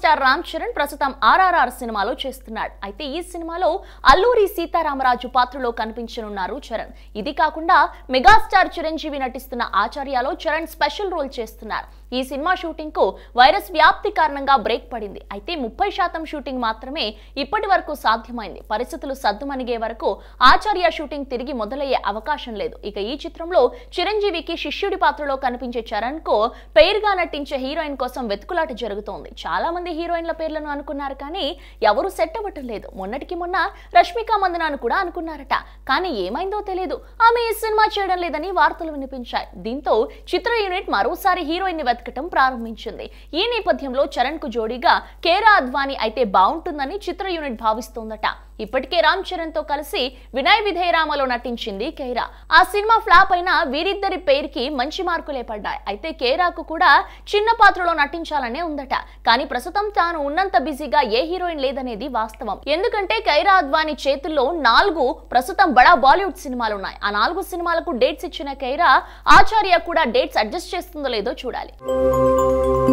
megastar Ram Charan ప్రస్తుతం ఆర్ఆర్ఆర్ సినిమాలో చేస్తున్నాడు అయితే ఈ సినిమాలో అల్లూరి సీతారామరాజు పాత్రలో కనిపించనున్నారు చరణ్ ఇది కాకుండా మెగాస్టార్ చిరంజీవి నటిస్తున్న ఆచార్యలో చరణ్ స్పెషల్ రోల్ చేస్తున్నారు ఈ సినిమా షూటింగ్ కు వైరస్ వ్యాప్తి కారణంగా బ్రేక్ పడింది అయితే ముప్పై శాతం షూటింగ్ మాత్రమే ఇప్పటి వరకు సాధ్యమైంది పరిస్థితులు సద్దుమణిగే వరకు ఆచార్య షూటింగ్ తిరిగి మొదలయ్యే అవకాశం లేదు ఇక ఈ చిత్రంలో చిరంజీవికి శిష్యుడి పాత్రలో కనిపించే చరణ్ కు పేరుగా నటించే హీరోయిన్ కోసం వెతుకులాట జరుగుతోంది చాలా మంది హీరోయిన్ల పేర్లను అనుకున్నారు కానీ ఎవరు సెట్ అవ్వటం లేదు మొన్నటికి మొన్న రష్మిక మందనాను కూడా అనుకున్నారట కానీ ఏమైందో తెలియదు ఆమె ఈ సినిమా చేయడం లేదని వార్తలు వినిపించాయి దీంతో చిత్ర యూనిట్ మరోసారి హీరోయిన్ ని వెతకటం ప్రారంభించింది ఈ నేపథ్యంలో చరణ్ కు జోడీగా కేరా అద్వానీ అయితే బాగుంటుందని చిత్ర యూనిట్ భావిస్తోందట ఇప్పటికే రామ్ చరణ్ తో కలిసి వినయ్ విధేయరామలో నటించింది కేరా ఆ సినిమా ఫ్లాప్ అయినా వీరిద్దరి పేరుకి మంచి మార్కులే పడ్డాయి అయితే కేరాకు కూడా చిన్న పాత్రలో నటించాలనే ఉందట కానీ ప్రస్తుతం తాను ఉన్నంత బిజీగా ఏ హీరోయిన్ లేదనేది వాస్తవం ఎందుకంటే కైరా అద్వానీ చేతుల్లో నాలుగు ప్రస్తుతం బడా బాలీవుడ్ సినిమాలు ఉన్నాయి ఆ నాలుగు సినిమాలకు డేట్స్ ఇచ్చిన కైరా ఆచార్య కూడా డేట్స్ అడ్జస్ట్ చేస్తుందో లేదో చూడాలి